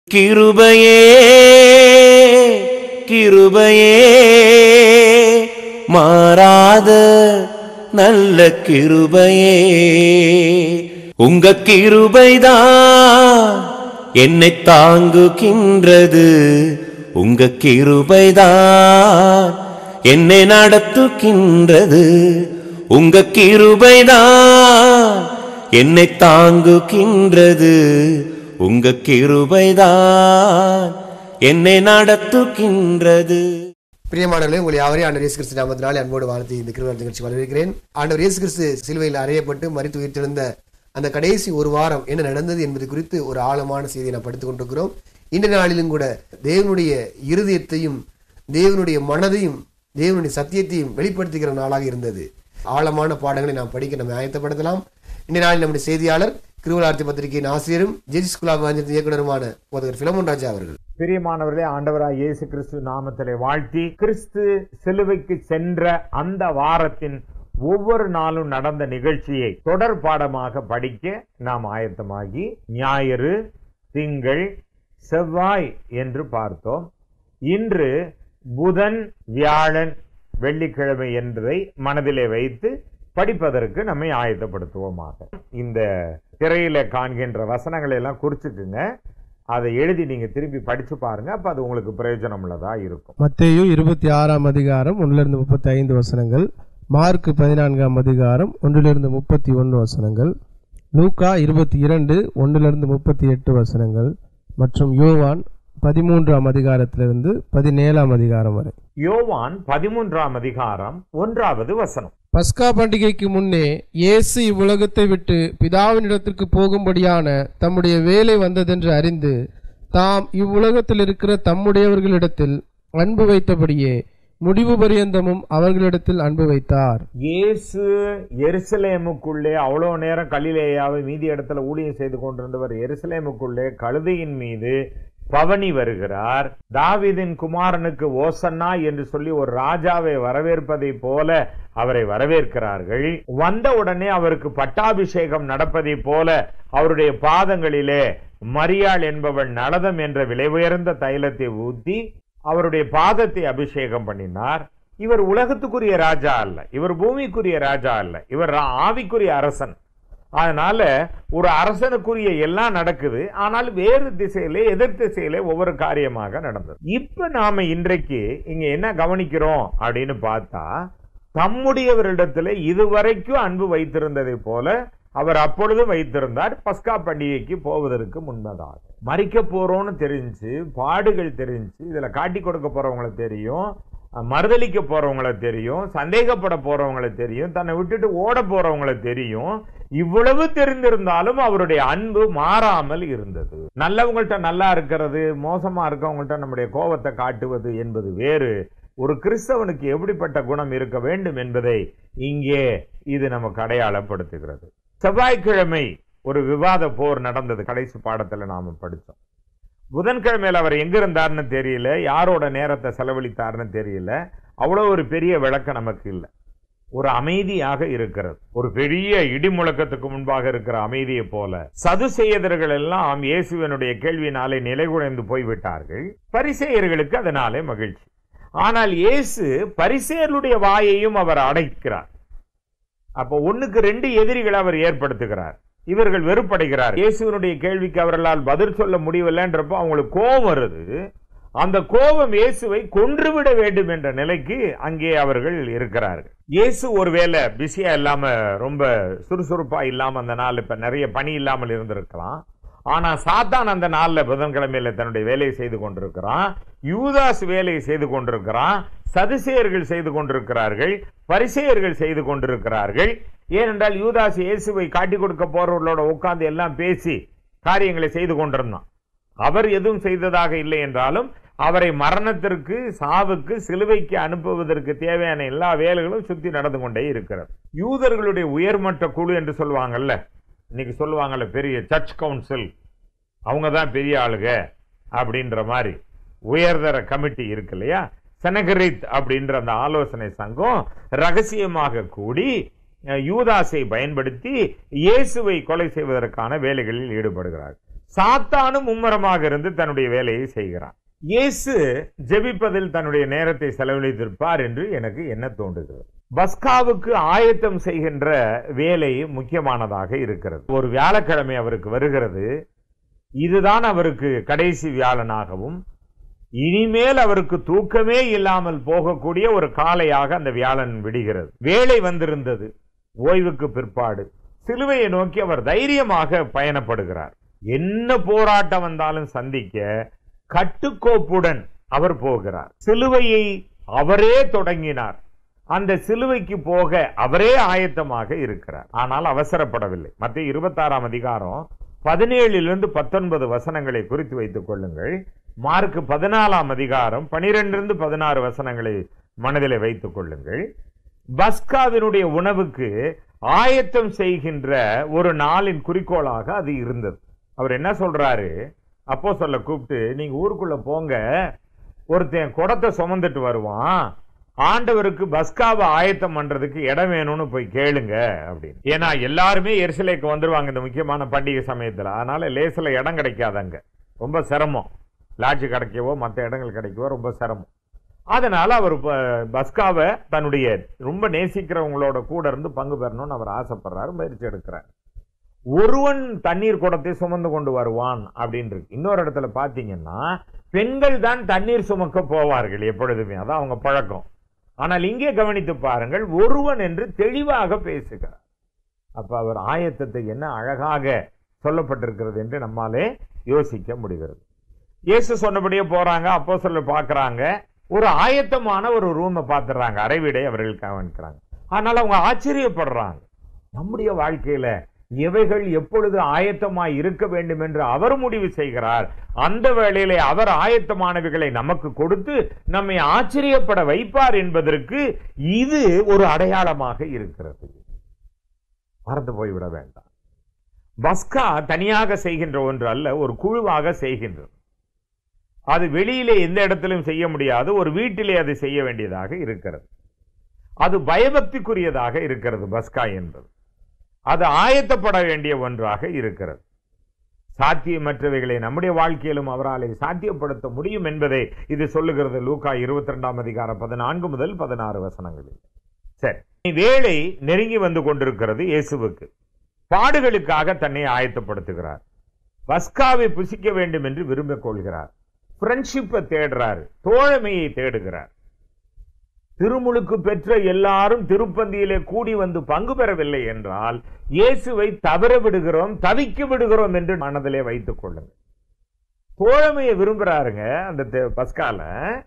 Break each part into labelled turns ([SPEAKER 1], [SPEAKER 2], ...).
[SPEAKER 1] கிருபையே கிருபையே மாறாத நல்ல கிருபையே உங்க கிருபைதான் என்னை தாங்குகின்றது உங்க கிருபைதான் என்னை நடத்துகின்றது உங்க கிருபைதான் என்னை தாங்குகின்றது உங்க கிருபைதான் என்னை நடத்துகின்றது
[SPEAKER 2] பிரியமானவர்களே உங்களை யாவரையும் ஆண்டவர் இயேசு கிறிஸ்து நாமத்தினாலே அன்போடு வாழ்த்தி இந்த கிருபை நிகழ்ச்சி வரவேற்கிறேன் ஆண்டவர் இயேசு கிறிஸ்து சிலுவையில் அறையப்பட்டு மறித்து உயிர்த்தெழுந்த அந்த கடைசி ஒரு வாரம் என்ன நடந்தது என்பது குறித்து ஒரு ஆழமான செய்தியை நாம் படித்துக் கொண்டிருக்கிறோம் இந்த நாளிலும் கூட தேவனுடைய இருதயத்தையும் தேவனுடைய மனதையும் தேவனுடைய சத்தியத்தையும் வெளிப்படுத்துகிற நாளாக இருந்தது ஆழமான பாடங்களை நாம் படிக்க நம்ம ஆயத்தப்படுத்தலாம் இந்த நாளில் நம்முடைய செய்தியாளர் கிருவலார்த்தி பத்திரிகையின் ஆசிரியரும் ஜெஜி ஸ்கூல் ஆஃப் வாஞ்சத்தின் இயக்குனருமான போதகர் பிலமோன் ராஜா அவர்கள்
[SPEAKER 3] பிரியமானவர்களே ஆண்டவராய் இயேசு கிறிஸ்து நாமத்திலே வாழ்த்தி கிறிஸ்து சிலுவைக்கு சென்ற அந்த வாரத்தின் ஒவ்வொரு நாளும் நடந்த நிகழ்ச்சியை தொடர் பாடமாக படிக்க நாம் ஆயத்தமாகி ஞாயிறு திங்கள் செவ்வாய் என்று பார்த்தோம் இன்று புதன் வியாழன் வெள்ளிக்கிழமை என்பதை மனதிலே வைத்து படிப்பதற்கு நம்மை ஆயத்தப்படுத்துவோமாக இந்த திரையில காண்கின்ற வசனங்களை எல்லாம் குறிச்சுக்குங்க அதை எழுதி நீங்க திரும்பி படிச்சு பாருங்க அப்ப அது உங்களுக்கு பிரயோஜனம் உள்ளதா இருக்கும்
[SPEAKER 4] மத்தேயு இருபத்தி ஆறாம் அதிகாரம் ஒன்றிலிருந்து முப்பத்தி ஐந்து வசனங்கள் மார்க் பதினான்காம் அதிகாரம் ஒன்றிலிருந்து முப்பத்தி ஒன்று வசனங்கள் லூக்கா இருபத்தி இரண்டு ஒன்றிலிருந்து முப்பத்தி எட்டு வசனங்கள் மற்றும் யோவான் பதிமூன்றாம் அதிகாரத்திலிருந்து பதினேழாம் அதிகாரம் வரை
[SPEAKER 3] யோவான் பதிமூன்றாம் அதிகாரம் ஒன்றாவது வசனம்
[SPEAKER 4] பஸ்கா பண்டிகைக்கு முன்னே இயேசு இவ்வுலகத்தை விட்டு பிதாவினிடத்திற்கு போகும்படியான தம்முடைய வேலை வந்ததென்று அறிந்து தாம் இவ்வுலகத்தில் இருக்கிற தம்முடையவர்களிடத்தில் அன்பு வைத்தபடியே முடிவு பரியந்தமும் அவர்களிடத்தில் அன்பு வைத்தார்
[SPEAKER 3] இயேசு எருசலேமுக்குள்ளே அவ்வளோ நேரம் கலிலேயாவை மீதி இடத்துல ஊழியம் செய்து கொண்டிருந்தவர் எருசலேமுக்குள்ளே கழுதையின் மீது பவனி வருகிறார் தாவீதின் குமாரனுக்கு ஓசன்னா என்று சொல்லி ஒரு ராஜாவை வரவேற்பதை போல அவரை வரவேற்கிறார்கள் வந்த உடனே அவருக்கு பட்டாபிஷேகம் நடப்பதை போல அவருடைய பாதங்களிலே மரியாள் என்பவள் நலதம் என்ற விலை உயர்ந்த தைலத்தை ஊத்தி அவருடைய பாதத்தை அபிஷேகம் பண்ணினார் இவர் உலகத்துக்குரிய ராஜா அல்ல இவர் பூமிக்குரிய ராஜா அல்ல இவர் ரா- ஆவிக்குரிய அரசன் அதனால ஒரு அரசனுக்குரிய எல்லாம் நடக்குது ஆனால் வேறு திசையிலே எதிர் திசையிலே ஒவ்வொரு காரியமாக நடந்தது இப்ப நாம இன்றைக்கு இங்க என்ன கவனிக்கிறோம் அப்படின்னு பார்த்தா தம்முடையவரிடத்துல இதுவரைக்கும் அன்பு வைத்திருந்ததை போல அவர் அப்பொழுதும் வைத்திருந்தார் பஸ்கா பண்டிகைக்கு போவதற்கு முன்னதாக மறிக்க போறோம்னு தெரிஞ்சு பாடுகள் தெரிஞ்சு இதுல காட்டி கொடுக்க போறவங்களை தெரியும் அஹ், மறுதலிக்க போறவங்களை தெரியும் சந்தேகப்பட போறவங்களை தெரியும் தன்னை விட்டுட்டு ஓட போறவங்களை தெரியும் இவ்வளவு தெரிந்திருந்தாலும் அவருடைய அன்பு மாறாமல் இருந்தது நல்லவங்கள்ட்ட நல்லா இருக்கிறது மோசமா இருக்கவங்கள்ட்ட நம்முடைய கோபத்தை காட்டுவது என்பது வேறு ஒரு கிறிஸ்தவனுக்கு எப்படிப்பட்ட குணம் இருக்க வேண்டும் என்பதை இங்கே இது நமக்கு அடையாளப்படுத்துகிறது செவ்வாய்க்கிழமை ஒரு விவாத போர் நடந்தது கடைசி பாடத்துல நாம படிச்சோம் புதன்கிழமையில அவர் எங்க இருந்தாருன்னு தெரியல யாரோட நேரத்தை செலவழித்தாருன்னு தெரியல அவ்வளவு ஒரு பெரிய விளக்கம் நமக்கு இல்லை ஒரு அமைதியாக இருக்கிறது ஒரு பெரிய இடி முழக்கத்துக்கு முன்பாக இருக்கிற அமைதியை போல சதுசெய்யதர்கள் எல்லாம் இயேசுவனுடைய கேள்வினாலே நிலைகுலைந்து போய்விட்டார்கள் பரிசேயர்களுக்கு அதனாலே மகிழ்ச்சி ஆனால் இயேசு பரிசேயர்களுடைய வாயையும் அவர் அடைக்கிறார் அப்போ ஒண்ணுக்கு ரெண்டு எதிரிகளை அவர் ஏற்படுத்துகிறார் இவர்கள் வெறுப்படைகிறார் இயேசுவினுடைய கேள்விக்கு அவர்களால் பதில் சொல்ல முடியவில்லைன்றப்போ அவங்களுக்கு கோபம் வருது அந்த கோபம் இயேசுவை கொன்றுவிட வேண்டும் என்ற நிலைக்கு அங்கே அவர்கள் இருக்கிறார்கள் இயேசு ஒருவேளை பிஸியா இல்லாம ரொம்ப சுறுசுறுப்பா இல்லாம அந்த நாள் இப்ப நிறைய பணி இல்லாமல் இருந்திருக்கலாம் ஆனா சாத்தான் அந்த நாள்ல புதன்கிழமையில தன்னுடைய வேலையை செய்து கொண்டிருக்கிறான் யூதாஸ் வேலையை செய்து கொண்டிருக்கிறான் சதுசேயர்கள் செய்து கொண்டிருக்கிறார்கள் பரிசேயர்கள் செய்து கொண்டிருக்கிறார்கள் ஏனென்றால் யூதாஸ் இயேசுவை காட்டி கொடுக்க போறவர்களோட உட்கார்ந்து எல்லாம் பேசி காரியங்களை செய்து கொண்டிருந்தான் அவர் எதுவும் செய்ததாக இல்லை என்றாலும் அவரை மரணத்திற்கு சாவுக்கு சிலுவைக்கு அனுப்புவதற்கு தேவையான எல்லா வேலைகளும் சுத்தி நடந்து கொண்டே இருக்கிறது யூதர்களுடைய உயர்மட்ட குழு என்று சொல்லுவாங்கல்ல இன்னைக்கு சொல்லுவாங்கல்ல பெரிய சர்ச் கவுன்சில் அவங்க தான் பெரிய ஆளுக அப்படின்ற மாதிரி உயர்தர கமிட்டி இருக்கு இல்லையா செனகரித் அப்படின்ற அந்த ஆலோசனை சங்கம் ரகசியமாக கூடி அஹ், யூதாஸை பயன்படுத்தி இயேசுவை கொலை செய்வதற்கான வேலைகளில் ஈடுபடுகிறார் சாத்தானும் மும்மரமாக இருந்து தன்னுடைய வேலையை செய்கிறான் இயேசு ஜெபிப்பதில் தன்னுடைய நேரத்தை செலவழித்திருப்பார் என்று எனக்கு என்ன தோன்றுகிறது பஸ்காவுக்கு ஆயத்தம் செய்கின்ற வேலை முக்கியமானதாக இருக்கிறது ஒரு வியாழக்கிழமை அவருக்கு வருகிறது இதுதான் அவருக்கு கடைசி வியாழனாகவும் இனிமேல் அவருக்கு தூக்கமே இல்லாமல் போகக்கூடிய ஒரு காலையாக அந்த வியாழன் விடுகிறது வேலை வந்திருந்தது ஓய்வுக்கு பிற்பாடு சிலுவையை நோக்கி அவர் தைரியமாக பயணப்படுகிறார் என்ன போராட்டம் வந்தாலும் சந்திக்க கட்டுக்கோப்புடன் அவர் போகிறார் சிலுவையை அவரே தொடங்கினார் அந்த சிலுவைக்கு போக அவரே ஆயத்தமாக இருக்கிறார் ஆனால் அவசரப்படவில்லை மத்திய இருபத்தாறாம் அதிகாரம் பதினேழிலிருந்து பத்தொன்பது வசனங்களை குறித்து வைத்துக் கொள்ளுங்கள் மார்க் பதினாலாம் அதிகாரம் பனிரெண்டிலிருந்து பதினாறு வசனங்களை மனதிலே வைத்துக் கொள்ளுங்கள் பஸ்காவினுடைய உணவுக்கு ஆயத்தம் செய்கின்ற ஒரு நாளின் குறிக்கோளாக அது இருந்தது அவர் என்ன சொல்றாரு அப்போ சொல்ல கூப்பிட்டு நீங்க ஊருக்குள்ள போங்க ஒருத்தன் குடத்தை சுமந்துட்டு வருவான் ஆண்டவருக்கு பஸ்காவை ஆயத்தம் பண்றதுக்கு இடம் வேணும்னு போய் கேளுங்க அப்படின்னு ஏன்னா எல்லாருமே எரிசலைக்கு வந்துருவாங்க இந்த முக்கியமான பண்டிகை சமயத்துல அதனால லேசில் இடம் கிடைக்காது அங்க ரொம்ப சிரமம் லாட்ஜ் கிடைக்கவோ மற்ற இடங்கள் கிடைக்கவோ ரொம்ப சிரமம் அதனால அவர் ப- பஸ்காவை தன்னுடைய ரொம்ப நேசிக்கிறவங்களோட கூட இருந்து பங்கு பெறணும்னு அவர் ஆசைப்படுறாரு முயற்சி எடுக்கிறார் ஒருவன் தண்ணீர் குடத்தை சுமந்து கொண்டு வருவான் அப்படின்னு இருக்கு இன்னொரு இடத்துல பாத்தீங்கன்னா பெண்கள் தான் தண்ணீர் சுமக்க போவார்கள் எப்பொழுதுமே அதான் அவங்க பழக்கம் ஆனால் இங்கே கவனித்து பாருங்கள் ஒருவன் என்று தெளிவாக பேசுகிறார் அப்ப அவர் ஆயத்தத்தை என்ன அழகாக சொல்லப்பட்டிருக்கிறது என்று நம்மாலே யோசிக்க முடிகிறது இயேசு சொன்னபடியே போறாங்க அப்போ சொல்ல பாக்குறாங்க ஒரு ஆயத்தமான ஒரு ரூமை பார்த்துடுறாங்க அறைவீடை அவர்கள் கவனிக்கிறாங்க அதனால அவங்க ஆச்சரியப்படுறாங்க நம்முடைய வாழ்க்கையில எவைகள் எப்பொழுது ஆயத்தமாய் இருக்க வேண்டும் என்று அவர் முடிவு செய்கிறார் அந்த வேளையிலே அவர் ஆயத்தமானவைகளை நமக்கு கொடுத்து நம்மை ஆச்சரியப்பட வைப்பார் என்பதற்கு இது ஒரு அடையாளமாக இருக்கிறது மறந்து போய்விட வேண்டாம் பஸ்கா தனியாக செய்கின்ற ஒன்று அல்ல ஒரு குழுவாக செய்கின்றது அது வெளியிலே எந்த இடத்திலும் செய்ய முடியாது ஒரு வீட்டிலே அது செய்ய வேண்டியதாக இருக்கிறது அது பயபக்திக்குரியதாக இருக்கிறது பஸ்கா என்பது அது ஆயத்தப்பட வேண்டிய ஒன்றாக இருக்கிறது சாத்தியமற்றவைகளை நம்முடைய வாழ்க்கையிலும் அவராலே சாத்தியப்படுத்த முடியும் என்பதை இது சொல்லுகிறது லூக்கா இருபத்தி ரெண்டாம் அதிகாரம் பதினான்கு முதல் பதினாறு வசனங்களில் சரி வேலை நெருங்கி வந்து கொண்டிருக்கிறது இயேசுவுக்கு பாடுகளுக்காக தன்னை ஆயத்தப்படுத்துகிறார் பஸ்காவை புசிக்க வேண்டும் என்று விரும்பிக் கொள்கிறார் ஃப்ரெண்ட்ஷிப்பை தேடுறாரு தோழமையை தேடுகிறார் திருமுழுக்கு பெற்ற எல்லாரும் திருப்பந்தியிலே கூடி வந்து பங்கு பெறவில்லை என்றால் இயேசுவை தவற விடுகிறோம் தவிக்க விடுகிறோம் என்று மனதிலே வைத்துக் கொள்ளுங்கள் தோழமையை விரும்புறாருங்க அந்த தே- பஸ்கால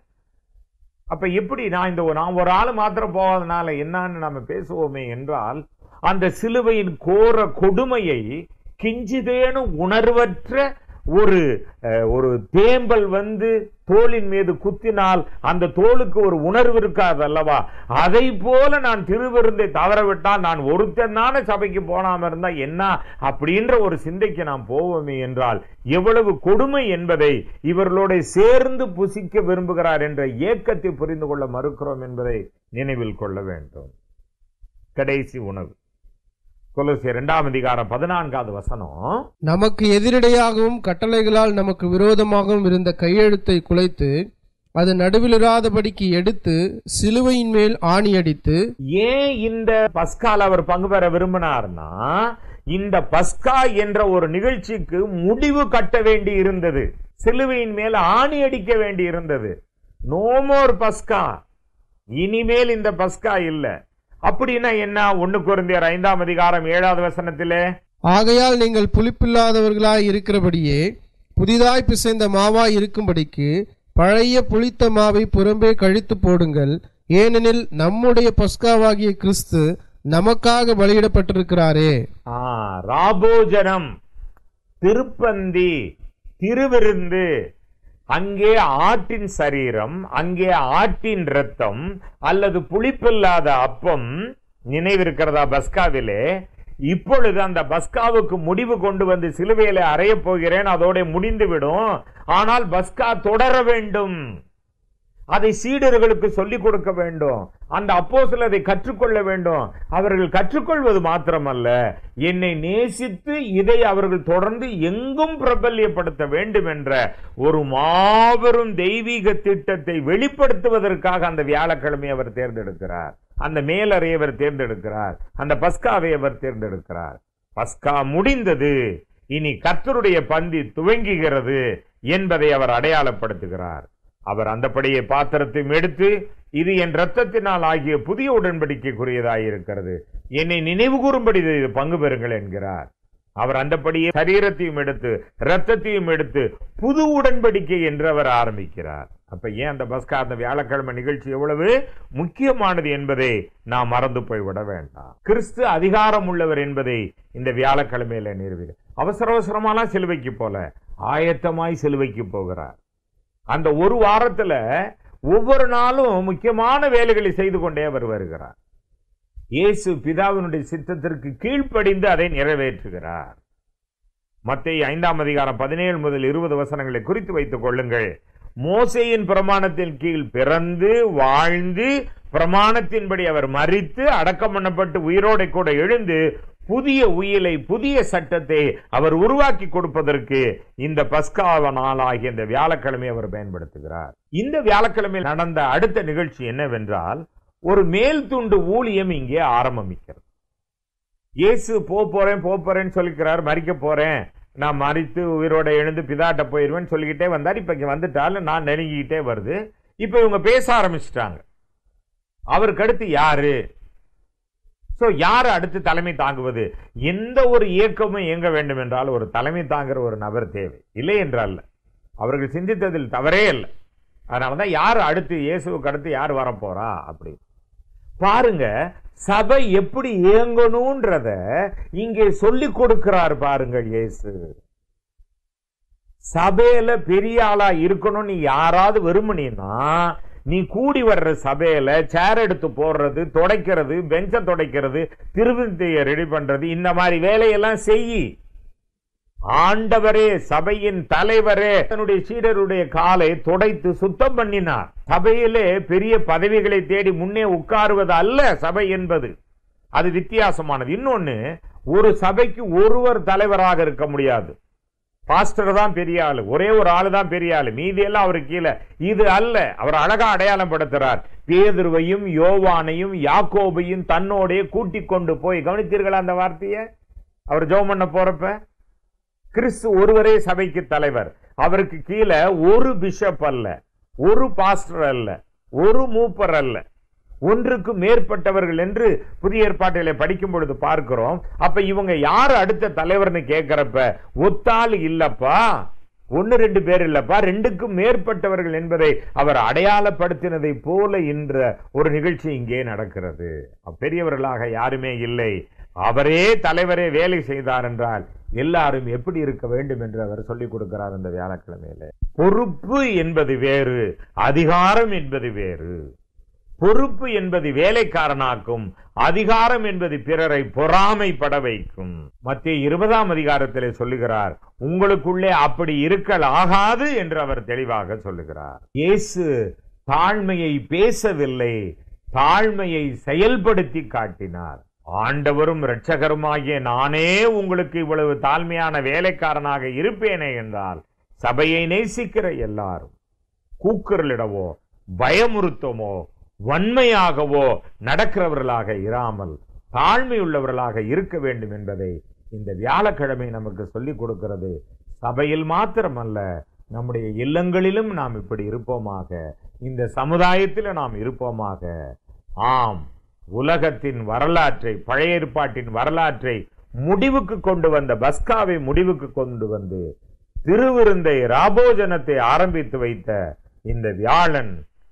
[SPEAKER 3] அப்ப எப்படி நான் இந்த ஒரு- நான் ஒரு ஆள் மாத்திரம் போவதனால என்னன்னு நம்ம பேசுவோமே என்றால் அந்த சிலுவையின் கோர கொடுமையை கிஞ்சிதேனும் உணர்வற்ற ஒரு அஹ், ஒரு தேம்பல் வந்து தோலின் மீது குத்தினால் அந்த தோலுக்கு ஒரு உணர்வு இருக்காது அல்லவா அதை போல நான் திருவிருந்தை தவறவிட்டால் நான் ஒருத்தனான சபைக்கு போனாம இருந்தா என்ன அப்படின்ற ஒரு சிந்தைக்கு நாம் போவோமே என்றால் எவ்வளவு கொடுமை என்பதை இவர்களோட சேர்ந்து புசிக்க விரும்புகிறார் என்ற ஏக்கத்தை புரிந்து கொள்ள மறுக்கிறோம் என்பதை நினைவில் கொள்ள வேண்டும் கடைசி உணவு கொலோசியர் இரண்டாம் அதிகாரம் பதினான்காவது வசனம்
[SPEAKER 4] நமக்கு எதிரடையாகவும் கட்டளைகளால் நமக்கு விரோதமாகவும் இருந்த கையெழுத்தை குலைத்து அது நடுவிலிராதபடிக்கு எடுத்து சிலுவையின் மேல் ஆணியடித்து
[SPEAKER 3] ஏன் இந்த பஸ்கால அவர் பங்கு பெற விரும்பினார்னா இந்த பஸ்கா என்ற ஒரு நிகழ்ச்சிக்கு முடிவு கட்ட வேண்டி இருந்தது சிலுவையின் மேல் ஆணி அடிக்க வேண்டி இருந்தது நோமோர் பஸ்கா இனிமேல் இந்த பஸ்கா இல்ல அப்படின்னா என்ன ஒண்ணு குருந்தியர் ஐந்தாம் அதிகாரம் ஏழாவது வசனத்திலே
[SPEAKER 4] ஆகையால் நீங்கள் புளிப்பில்லாதவர்களாய் இருக்கிறபடியே புதிதாய் பிசைந்த மாவாய் இருக்கும்படிக்கு பழைய புளித்த மாவை புறம்பே கழித்து போடுங்கள் ஏனெனில் நம்முடைய பஸ்காவாகிய கிறிஸ்து நமக்காக பலியிடப்பட்டிருக்கிறாரே
[SPEAKER 3] ஆ, ராபோஜனம் திருப்பந்தி திருவிருந்து அங்கே ஆட்டின் சரீரம் அங்கே ஆட்டின் ரத்தம் அல்லது புளிப்பில்லாத அப்பம் நினைவிருக்கிறதா பஸ்காவிலே இப்பொழுது அந்த பஸ்காவுக்கு முடிவு கொண்டு வந்து சிலுவையில அறையப் போகிறேன் அதோட முடிந்து விடும் ஆனால் பஸ்கா தொடர வேண்டும் அதை சீடர்களுக்கு சொல்லிக் கொடுக்க வேண்டும் அந்த அப்போஸ்தலர் அதை கற்றுக்கொள்ள வேண்டும் அவர்கள் கற்றுக்கொள்வது மாத்திரமல்ல என்னை நேசித்து இதை அவர்கள் தொடர்ந்து எங்கும் பிரபல்யப்படுத்த வேண்டும் என்ற ஒரு மாபெரும் தெய்வீக திட்டத்தை வெளிப்படுத்துவதற்காக அந்த வியாழக்கிழமை அவர் தேர்ந்தெடுக்கிறார் அந்த மேலறை அவர் தேர்ந்தெடுக்கிறார் அந்த பஸ்காவை அவர் தேர்ந்தெடுக்கிறார் பஸ்கா முடிந்தது இனி கர்த்தருடைய பந்தி துவங்குகிறது என்பதை அவர் அடையாளப்படுத்துகிறார் அவர் அந்தபடியே பாத்திரத்தையும் எடுத்து இது என் ரத்தத்தினால் ஆகிய புதிய உடன்படிக்கைக்குரியதாயிருக்கிறது என்னை நினைவு கூறும்படி இது பங்கு பெறுங்கள் என்கிறார் அவர் அந்தபடியே சரீரத்தையும் எடுத்து ரத்தத்தையும் எடுத்து புது உடன்படிக்கை என்று அவர் ஆரம்பிக்கிறார் அப்ப ஏன் அந்த பஸ்கா அந்த வியாழக்கிழமை நிகழ்ச்சி எவ்வளவு முக்கியமானது என்பதை நாம் மறந்து போய்விட வேண்டாம் கிறிஸ்து அதிகாரம் உள்ளவர் என்பதை இந்த வியாழக்கிழமையில நிறுவி அவசர அவசரமாலாம் சிலுவைக்கு போல ஆயத்தமாய் சிலுவைக்கு போகிறார் அந்த ஒரு வாரத்துல ஒவ்வொரு நாளும் முக்கியமான வேலைகளை செய்து கொண்டே அவர் வருகிறார் இயேசு பிதாவினுடைய சித்தத்திற்கு கீழ்ப்படிந்து அதை நிறைவேற்றுகிறார் மத்திய ஐந்தாம் அதிகாரம் பதினேழு முதல் இருபது வசனங்களை குறித்து வைத்துக் கொள்ளுங்கள் மோசையின் பிரமாணத்தின் கீழ் பிறந்து வாழ்ந்து பிரமாணத்தின்படி அவர் மரித்து அடக்கம் பண்ணப்பட்டு உயிரோடை கூட எழுந்து புதிய உயிலை புதிய சட்டத்தை அவர் உருவாக்கி கொடுப்பதற்கு இந்த பஸ்காவ நாளாகிய இந்த வியாழக்கிழமை அவர் பயன்படுத்துகிறார் இந்த வியாழக்கிழமையில் நடந்த அடுத்த நிகழ்ச்சி என்னவென்றால் ஒரு மேல் துண்டு ஊழியம் இங்கே ஆரம்பிக்கிறது இயேசு போ போறேன் போ போறேன்னு சொல்லிக்கிறார் மறிக்க போறேன் நான் மறித்து உயிரோட எழுந்து பிதாட்ட போயிருவேன்னு சொல்லிக்கிட்டே வந்தார் இப்ப இங்க வந்துட்டாலும் நான் நெருங்கிக்கிட்டே வருது இப்ப இவங்க பேச ஆரம்பிச்சிட்டாங்க அவருக்கு அடுத்து யாரு சோ யார் அடுத்து தலைமை தாங்குவது எந்த ஒரு இயக்கமும் இயங்க வேண்டும் என்றால் ஒரு தலைமை தாங்குற ஒரு நபர் தேவை இல்லை என்றால் அவர்கள் சிந்தித்ததில் தவறே இல்லை அதனாலதான் யார் அடுத்து இயேசுவுக்கு அடுத்து யார் வரப்போறா அப்படி பாருங்க சபை எப்படி இயங்கணும்ன்றத இங்கே சொல்லி கொடுக்கிறார் பாருங்கள் இயேசு சபையில பெரிய ஆளா இருக்கணும் நீ யாராவது விரும்புனீன்னா நீ கூடி வர்ற சபையில சேர் எடுத்து போடுறது துடைக்கிறது பெஞ்ச துடைக்கிறது திருவிந்தைய ரெடி பண்றது இந்த மாதிரி வேலையெல்லாம் செய் ஆண்டவரே சபையின் தலைவரே தன்னுடைய சீடருடைய காலை துடைத்து சுத்தம் பண்ணினார் சபையிலே பெரிய பதவிகளை தேடி முன்னே உட்காருவது அல்ல சபை என்பது அது வித்தியாசமானது இன்னொன்னு ஒரு சபைக்கு ஒருவர் தலைவராக இருக்க முடியாது பாஸ்டர் தான் பெரிய ஆளு ஒரே ஒரு ஆளு தான் பெரிய ஆளு மீதி எல்லாம் அவருக்கு கீழே இது அல்ல அவர் அழகா அடையாளம் படுத்துறார் பேதுருவையும் யோவானையும் யாக்கோபையும் தன்னோடே கூட்டிக் கொண்டு போய் கவனித்தீர்களா அந்த வார்த்தையை அவர் ஜெபம் பண்ண போறப்ப கிறிஸ்து ஒருவரே சபைக்கு தலைவர் அவருக்கு கீழே ஒரு பிஷப் அல்ல ஒரு பாஸ்டர் அல்ல ஒரு மூப்பர் அல்ல ஒன்றுக்கு மேற்பட்டவர்கள் என்று புதிய ஏற்பாட்டிலே படிக்கும் பொழுது பார்க்கிறோம் அப்ப இவங்க யார் அடுத்த தலைவர்னு கேட்கிறப்ப ஒத்தாள் இல்லப்பா ஒன்னு ரெண்டு பேர் இல்லப்பா ரெண்டுக்கும் மேற்பட்டவர்கள் என்பதை அவர் அடையாளப்படுத்தினதை போல என்ற ஒரு நிகழ்ச்சி இங்கே நடக்கிறது பெரியவர்களாக யாருமே இல்லை அவரே தலைவரே வேலை செய்தார் என்றால் எல்லாரும் எப்படி இருக்க வேண்டும் என்று அவர் சொல்லிக் கொடுக்கிறார் இந்த வியாழக்கிழமையில பொறுப்பு என்பது வேறு அதிகாரம் என்பது வேறு பொறுப்பு என்பது வேலைக்காரனாக்கும் அதிகாரம் என்பது பிறரை பொறாமைப்பட வைக்கும் மத்திய இருபதாம் அதிகாரத்திலே சொல்லுகிறார் உங்களுக்குள்ளே அப்படி இருக்கல் ஆகாது என்று அவர் தெளிவாக சொல்லுகிறார் இயேசு தாழ்மையை பேசவில்லை தாழ்மையை செயல்படுத்தி காட்டினார் ஆண்டவரும் இரட்சகருமாகிய நானே உங்களுக்கு இவ்வளவு தாழ்மையான வேலைக்காரனாக இருப்பேனே என்றால் சபையை நேசிக்கிற எல்லாரும் கூக்குரலிடவோ பயமுறுத்தமோ வன்மையாகவோ நடக்கிறவர்களாக இராமல் தாழ்மையுள்ளவர்களாக இருக்க வேண்டும் என்பதை இந்த வியாழக்கிழமை நமக்கு சொல்லிக் கொடுக்கிறது சபையில் மாத்திரமல்ல நம்முடைய இல்லங்களிலும் நாம் இப்படி இருப்போமாக இந்த சமுதாயத்தில் நாம் இருப்போமாக ஆம் உலகத்தின் வரலாற்றை பழைய ஏற்பாட்டின் வரலாற்றை முடிவுக்கு கொண்டு வந்த பஸ்காவை முடிவுக்கு கொண்டு வந்து திருவிருந்தை ராபோஜனத்தை ஆரம்பித்து வைத்த இந்த வியாழன்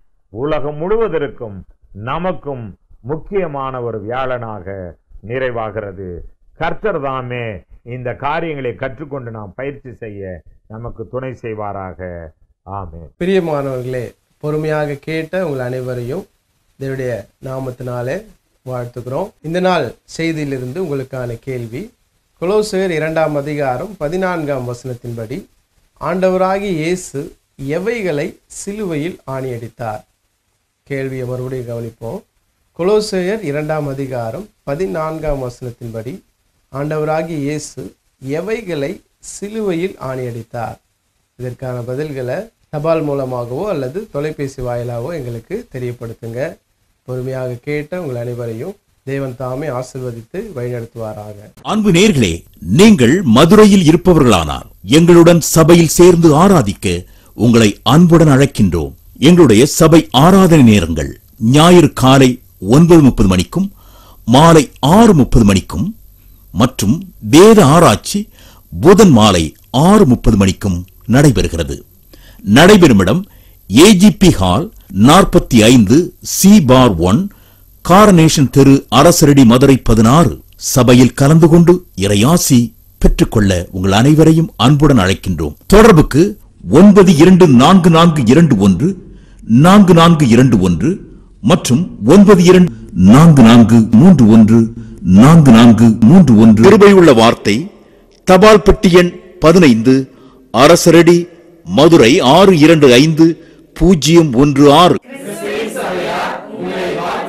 [SPEAKER 3] உலகம் முழுவதற்கும் நமக்கும் முக்கியமான ஒரு வியாழனாக நிறைவாகிறது கர்த்தர் தாமே இந்த காரியங்களை கற்றுக்கொண்டு நாம் பயிற்சி செய்ய நமக்கு துணை செய்வாராக ஆமென்
[SPEAKER 4] பிரியமானவர்களே பொறுமையாக கேட்ட உங்கள் அனைவரையும் தேவனுடைய நாமத்தினாலே வாழ்த்துக்கிறோம் இந்த நாள் செய்தியிலிருந்து உங்களுக்கான கேள்வி கொலோசையர் இரண்டாம் அதிகாரம் பதினான்காம் வசனத்தின்படி ஆண்டவராகிய இயேசு எவைகளை சிலுவையில் ஆணியடித்தார் கேள்வியை மறுபடியும் கவனிப்போம் கொலோசையர் இரண்டாம் அதிகாரம் பதினான்காம் வசனத்தின்படி ஆண்டவராகிய இயேசு எவைகளை சிலுவையில் ஆணியடித்தார் இதற்கான பதில்களை தபால் மூலமாகவோ அல்லது தொலைபேசி வாயிலாகவோ எங்களுக்கு தெரியப்படுத்துங்க பொறுமையாக கேட்ட உங்கள் அனைவரையும் தேவன் தாமே ஆசிர்வதித்து வழிநடத்துவாராக
[SPEAKER 5] அன்பு நேர்களே நீங்கள் மதுரையில் இருப்பவர்களானார் எங்களுடன் சபையில் சேர்ந்து ஆராதிக்க உங்களை அன்புடன் அழைக்கின்றோம் எங்களுடைய சபை ஆராதனை நேரங்கள் ஞாயிறு காலை ஒன்பது முப்பது மணிக்கும் மாலை ஆறு முப்பது மணிக்கும் மற்றும் வேத ஆராய்ச்சி புதன் மாலை ஆறு முப்பது மணிக்கும் நடைபெறுகிறது நடைபெறும் இடம் ஏஜிபி ஹால் நாற்பத்தி ஐந்து சி பார் ஒன் காரனேஷன் தெரு அரசரடி மதுரை பதினாறு சபையில் கலந்து கொண்டு இறையாசி பெற்றுக்கொள்ள உங்கள் அனைவரையும் அன்புடன் அழைக்கின்றோம் தொடர்புக்கு ஒன்பது இரண்டு நான்கு நான்கு இரண்டு ஒன்று நான்கு நான்கு இரண்டு ஒன்று மற்றும் ஒன்பது இரண்டு நான்கு நான்கு மூன்று ஒன்று நான்கு நான்கு மூன்று ஒன்று கிருபையுள்ள வார்த்தை தபால் பெட்டி எண் பதினைந்து அரசரடி மதுரை ஆறு இரண்டு ஐந்து பூஜ்ஜியம் ஒன்று ஆறு